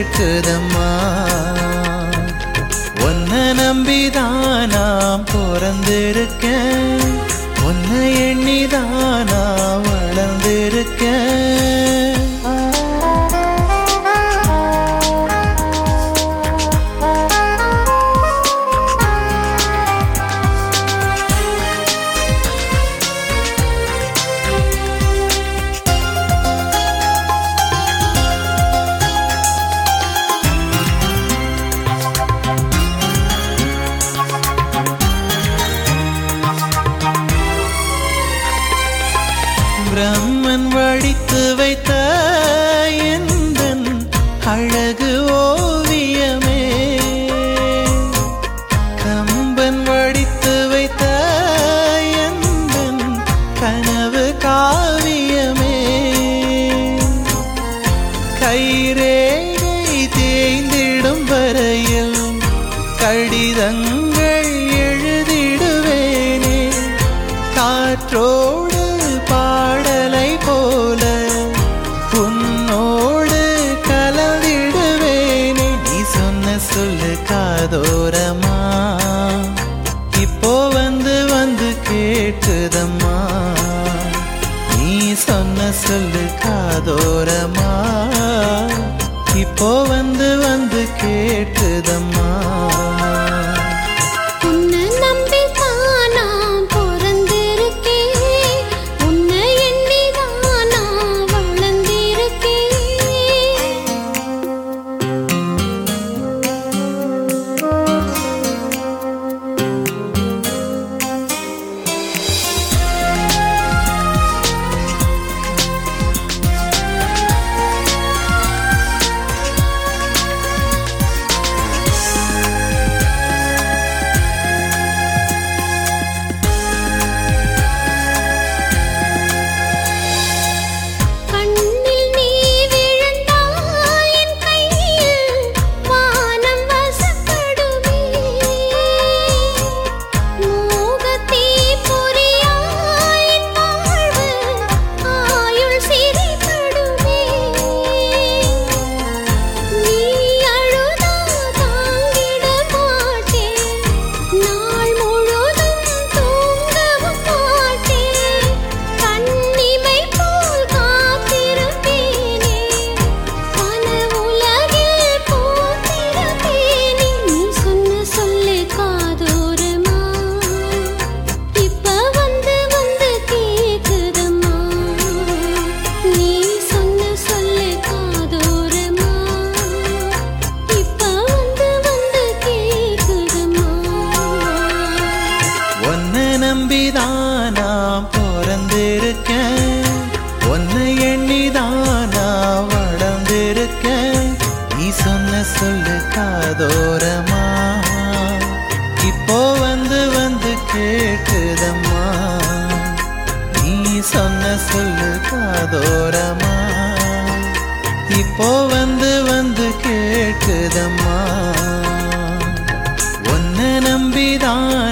கேட்குதம்மா உன்னை நம்பிதான் நான் பிறந்திருக்கேன் உன்னை எண்ணிதான் நான் வளர்ந்திருக்கேன் பிரம்மன் வடித்து வைத்த எந்தன் அழகு ஓவியமே கம்பன் வடித்து வைத்த எந்தன் கனவு காவியமே கைரேகை தேய்ந்திடும் வரையில் கடிதங்கள் எழுதிடுவேனே காற்றோடு பாடலை போல உன்னோடு கலந்திடுவேனே நீ சொன்ன சொல்லு காதோரமா இப்போ வந்து வந்து கேட்டுதம்மா நீ சொன்ன சொல்லு காதோரமா இப்போ வந்து வந்து கேட்டுதம்மா உன்னை நம்பித்தான் நான் பிறந்திருக்கேன். உன்னை எண்ணிதான் நான் வளர்ந்திருக்கேன். கண்ணில் நீ விழுந்தாய் என் கையில் வானம் வசப்படுமே மோகத்தீ பொறியாய் என் வாழ்வு ஆயுள் சிறைப்படுமே நீ அழுதா தாங்கிட மாட்டேன் நாள் முழுதும் தூங்கவும் மாட்டேன் கண்ணிமை போல் காத்திருப்பேனே கனவுலகில் போத்திருப்பேனே நீ சொன்ன சொல்லு காதோரமா இப்ப வந்து வந்து கேக்குதம்மா நீ சொன்ன சொல்லு காதோரமா இப்ப வந்து வந்து கேக்குதம்மா உன்னை நம்பிதான் நான் பிறந்திருக்கேன் உன்னை எண்ணிதான் நான் வளர்ந்திருக்கேன் நீ சொன்ன சொல்லு காதோரமா இப்போ வந்து வந்து கேட்டுதம்மா நீ சொன்ன சொல்லு காதோரமா இப்போ வந்து வந்து கேட்குதம்மா உன்னை நம்பிதான்